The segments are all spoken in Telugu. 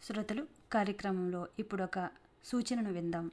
శ్రోతలు కార్యక్రమంలో ఇప్పుడు ఒక సూచనను విందాం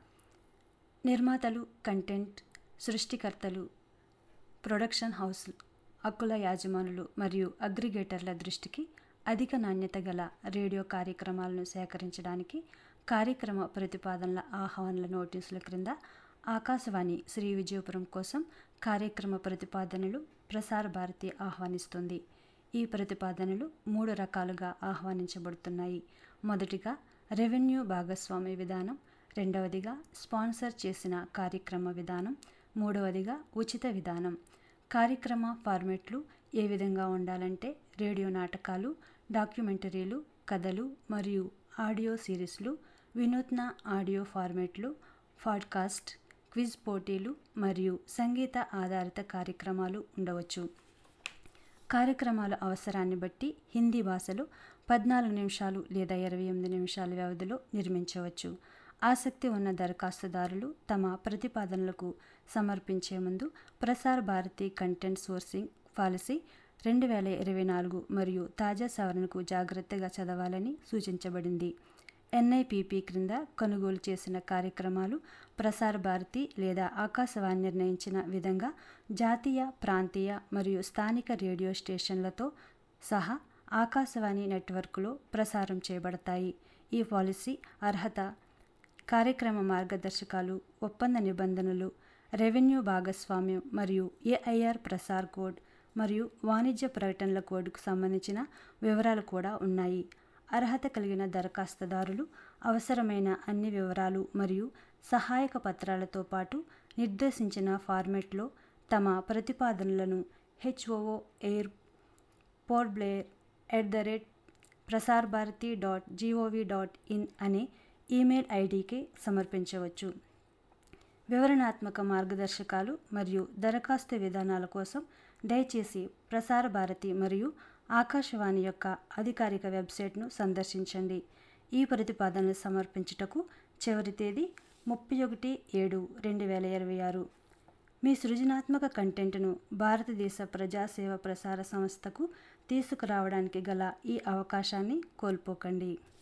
నిర్మాతలు కంటెంట్ సృష్టికర్తలు ప్రొడక్షన్ హౌస్ హక్కుల యాజమానులు మరియు అగ్రిగేటర్ల దృష్టికి అధిక నాణ్యత గల రేడియో కార్యక్రమాలను సేకరించడానికి కార్యక్రమ ప్రతిపాదనల ఆహ్వానాల నోటీసుల క్రింద ఆకాశవాణి శ్రీ విజయపురం కోసం కార్యక్రమ ప్రతిపాదనలు ప్రసార భారతి ఆహ్వానిస్తుంది ఈ ప్రతిపాదనలు మూడు రకాలుగా ఆహ్వానించబడుతున్నాయి మొదటిగా రెవెన్యూ భాగస్వామ్య విధానం రెండవదిగా స్పాన్సర్ చేసిన కార్యక్రమ విధానం మూడవదిగా ఉచిత విధానం కార్యక్రమ ఫార్మెట్లు ఏ విధంగా ఉండాలంటే రేడియో నాటకాలు డాక్యుమెంటరీలు కథలు మరియు ఆడియో సిరీస్లు వినూత్న ఆడియో ఫార్మెట్లు పాడ్కాస్ట్ క్విజ్ పోటీలు మరియు సంగీత ఆధారిత కార్యక్రమాలు ఉండవచ్చు కార్యక్రమాల అవసరాన్ని బట్టి హిందీ భాషలో పద్నాలుగు నిమిషాలు లేదా ఇరవై ఎనిమిది నిమిషాల వ్యవధిలో నిర్మించవచ్చు ఆసక్తి ఉన్న దరఖాస్తుదారులు తమ ప్రతిపాదనలకు సమర్పించే ముందు ప్రసార భారతి కంటెంట్ సోర్సింగ్ పాలసీ రెండు వేల ఇరవై నాలుగు మరియు తాజా సవరణకు జాగ్రత్తగా చదవాలని సూచించబడింది ఎన్ఐపిపి క్రింద కొనుగోలు చేసిన కార్యక్రమాలు ప్రసార భారతి లేదా ఆకాశవాణి నిర్ణయించిన విధంగా జాతీయ ప్రాంతీయ మరియు స్థానిక రేడియో స్టేషన్లతో సహా ఆకాశవాణి నెట్వర్క్లో ప్రసారం చేయబడతాయి ఈ పాలసీ అర్హత కార్యక్రమ మార్గదర్శకాలు ఒప్పంద నిబంధనలు రెవెన్యూ భాగస్వామ్యం మరియు ఏఐఆర్ ప్రసార్ కోడ్ మరియు వాణిజ్య ప్రకటనల కోడ్కు సంబంధించిన వివరాలు కూడా ఉన్నాయి అర్హత కలిగిన దరఖాస్తుదారులు అవసరమైన అన్ని వివరాలు మరియు సహాయక పత్రాలతో పాటు నిర్దేశించిన ఫార్మెట్లో తమ ప్రతిపాదనలను HOO air port Blair at the rate Prasar Bharati dot GOV dot in అనే ఈమెయిల్ ఐడికి సమర్పించవచ్చు వివరణాత్మక మార్గదర్శకాలు మరియు దరఖాస్తు విధానాల కోసం దయచేసి ప్రసార భారతి మరియు ఆకాశవాణి యొక్క అధికారిక వెబ్సైట్ను సందర్శించండి ఈ ప్రతిపాదనలు సమర్పించుటకు చివరి తేదీ ముప్పై ఒకటి ఏడు రెండు వేల ఇరవై ఆరు మీ సృజనాత్మక కంటెంట్ను భారతదేశ ప్రజాసేవ ప్రసార సంస్థకు తీసుకురావడానికి గల ఈ అవకాశాన్ని కోల్పోకండి